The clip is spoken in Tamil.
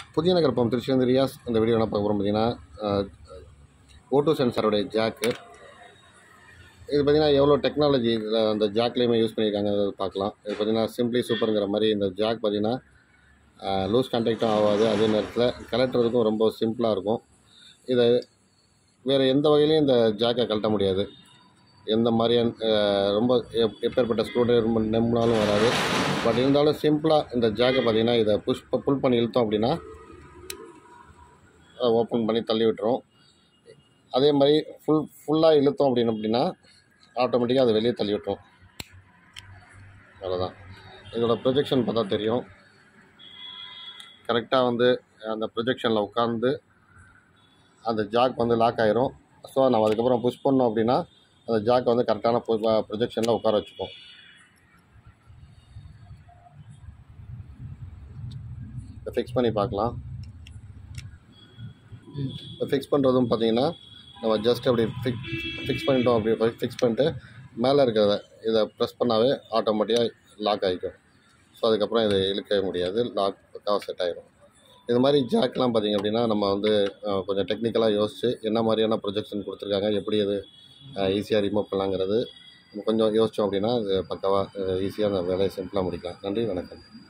புதிய நகர்ப்பம் திருச்சிலேருந்து ரியாஸ் இந்த வீடியோ என்ன பார்க்க போகிறோம் பார்த்தீங்கன்னா ஓட்டோ சென்சாரோடைய ஜாக்கு இது பார்த்தீங்கன்னா எவ்வளோ டெக்னாலஜி இதில் அந்த ஜாக்லேயுமே யூஸ் பண்ணியிருக்காங்க அதை பார்க்கலாம் இது பார்த்தீங்கன்னா சிம்பிளி சூப்பருங்கிற மாதிரி இந்த ஜாக் பார்த்தீங்கன்னா லூஸ் கான்டாக்டும் ஆகாது அதே நேரத்தில் கலட்டுறதுக்கும் ரொம்ப சிம்பிளாக இருக்கும் இதை வேறு எந்த வகையிலையும் இந்த ஜாக்கை கழட்ட முடியாது எந்த மாதிரியான அஹ், ரொம்ப எப் எப்பேற்பட்ட ஸ்க்ரூ ரொம்ப நம்பினாலும் வராது பட் இருந்தாலும் சிம்பிளாக இந்த ஜாக்கை பார்த்தீங்கன்னா இதை புஷ் புல் பண்ணி இழுத்தோம் அப்படின்னா ஓப்பன் பண்ணி தள்ளி விட்டுரும் அதே மாதிரி ஃபுல் ஃபுல்லாக இழுத்தோம் அப்படின்னு அப்படின்னா ஆட்டோமேட்டிக்காக அதை வெளியே தள்ளி விட்டுரும் அவ்வளோதான் இதோட ப்ரொஜெக்ஷன் பார்த்தா தெரியும் கரெக்டாக வந்து அந்த ப்ரொஜெக்ஷனில் உட்காந்து அந்த ஜாக் வந்து லாக் ஆயிரும் ஸோ நம்ம அதுக்கப்புறம் புஷ் பண்ணோம் அப்படின்னா அந்த ஜாக்கை வந்து கரெக்டான ப்ரொஜெக்ஷனில் உட்கார வச்சுப்போம் இதை ஃபிக்ஸ் பண்ணி பார்க்கலாம் இப்போ ஃபிக்ஸ் பண்ணுறதும் பார்த்தீங்கன்னா நம்ம ஜஸ்ட் அப்படி ஃபிக் ஃபிக்ஸ் பண்ணிட்டோம் அப்படி ஃபிக்ஸ் பண்ணிட்டு மேலே இருக்கிறத இதை ப்ரெஸ் பண்ணாவே ஆட்டோமேட்டிக்காக லாக் ஆகிக்கும் ஸோ அதுக்கப்புறம் இதை இழுக்கவே முடியாது லாக் பக்காவாக செட் ஆகிடும் இது மாதிரி ஜாக்லாம் பார்த்தீங்க அப்படின்னா நம்ம வந்து அஹ், கொஞ்சம் டெக்னிக்கலாக யோசித்து என்ன மாதிரியான ப்ரொஜெக்ஷன் கொடுத்துருக்காங்க எப்படி அது ஈஸியாக ரிமூவ் பண்ணலாங்கிறது நம்ம கொஞ்சம் யோசித்தோம் அப்படின்னா அது பக்காவாக ஈஸியாக அந்த வேலையை சிம்பிளாக முடிக்கலாம் நன்றி வணக்கம்